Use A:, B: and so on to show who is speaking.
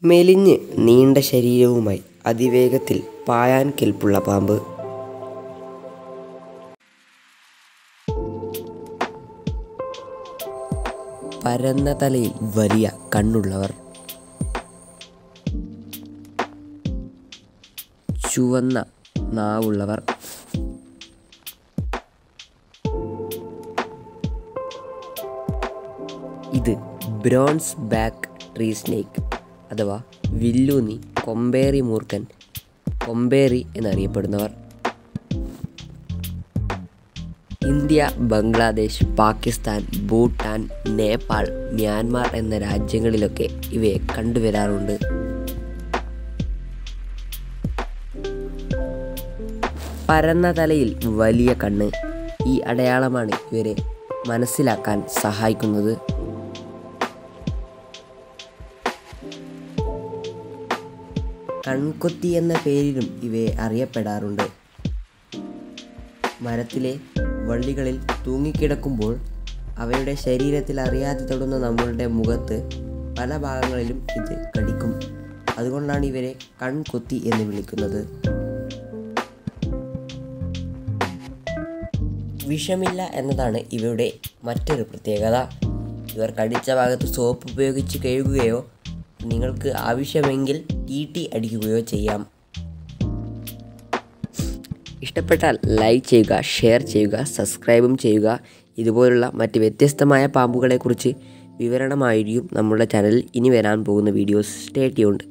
A: മെലിഞ്ഞ് നീണ്ട ശരീരവുമായി അതിവേഗത്തിൽ പായാൻ കെൽപ്പുള്ള പാമ്പ് പരന്ന തലയിൽ വലിയ കണ്ണുള്ളവർ ചുവന്ന നാവുള്ളവർ ഇത് ബ്രോൺസ് ബാക്ക് ട്രീ സ്നേക്ക് അഥവാ വില്ലൂന്നി കൊമ്പേറി മൂർഖൻ കൊമ്പേറി എന്നറിയപ്പെടുന്നവർ ഇന്ത്യ ബംഗ്ലാദേശ് പാകിസ്ഥാൻ ഭൂട്ടാൻ നേപ്പാൾ മ്യാൻമാർ എന്ന രാജ്യങ്ങളിലൊക്കെ ഇവയെ കണ്ടുവരാറുണ്ട് പരന്ന തലയിൽ വലിയ കണ്ണ് ഈ അടയാളമാണ് ഇവരെ മനസ്സിലാക്കാൻ സഹായിക്കുന്നത് കൺകൊത്തി എന്ന പേരിലും ഇവയെ അറിയപ്പെടാറുണ്ട് മരത്തിലെ വള്ളികളിൽ തൂങ്ങിക്കിടക്കുമ്പോൾ അവയുടെ ശരീരത്തിൽ അറിയാതെ തൊടുന്ന നമ്മളുടെ മുഖത്ത് പല ഭാഗങ്ങളിലും ഇത് കടിക്കും അതുകൊണ്ടാണ് ഇവരെ കൺകൊത്തി എന്ന് വിളിക്കുന്നത് വിഷമില്ല എന്നതാണ് ഇവയുടെ മറ്റൊരു പ്രത്യേകത ഇവർ കടിച്ച ഭാഗത്ത് സോപ്പ് ഉപയോഗിച്ച് കഴുകുകയോ നിങ്ങൾക്ക് ആവശ്യമെങ്കിൽ ടീട്ടി അടിക്കുകയോ ചെയ്യാം ഇഷ്ടപ്പെട്ടാൽ ലൈക്ക് ചെയ്യുക ഷെയർ ചെയ്യുക സബ്സ്ക്രൈബും ചെയ്യുക ഇതുപോലുള്ള മറ്റ് വ്യത്യസ്തമായ പാമ്പുകളെക്കുറിച്ച് വിവരണമായിരിക്കും നമ്മുടെ ചാനലിൽ ഇനി വരാൻ പോകുന്ന വീഡിയോസ് സ്റ്റേ ട്യൂൺഡ്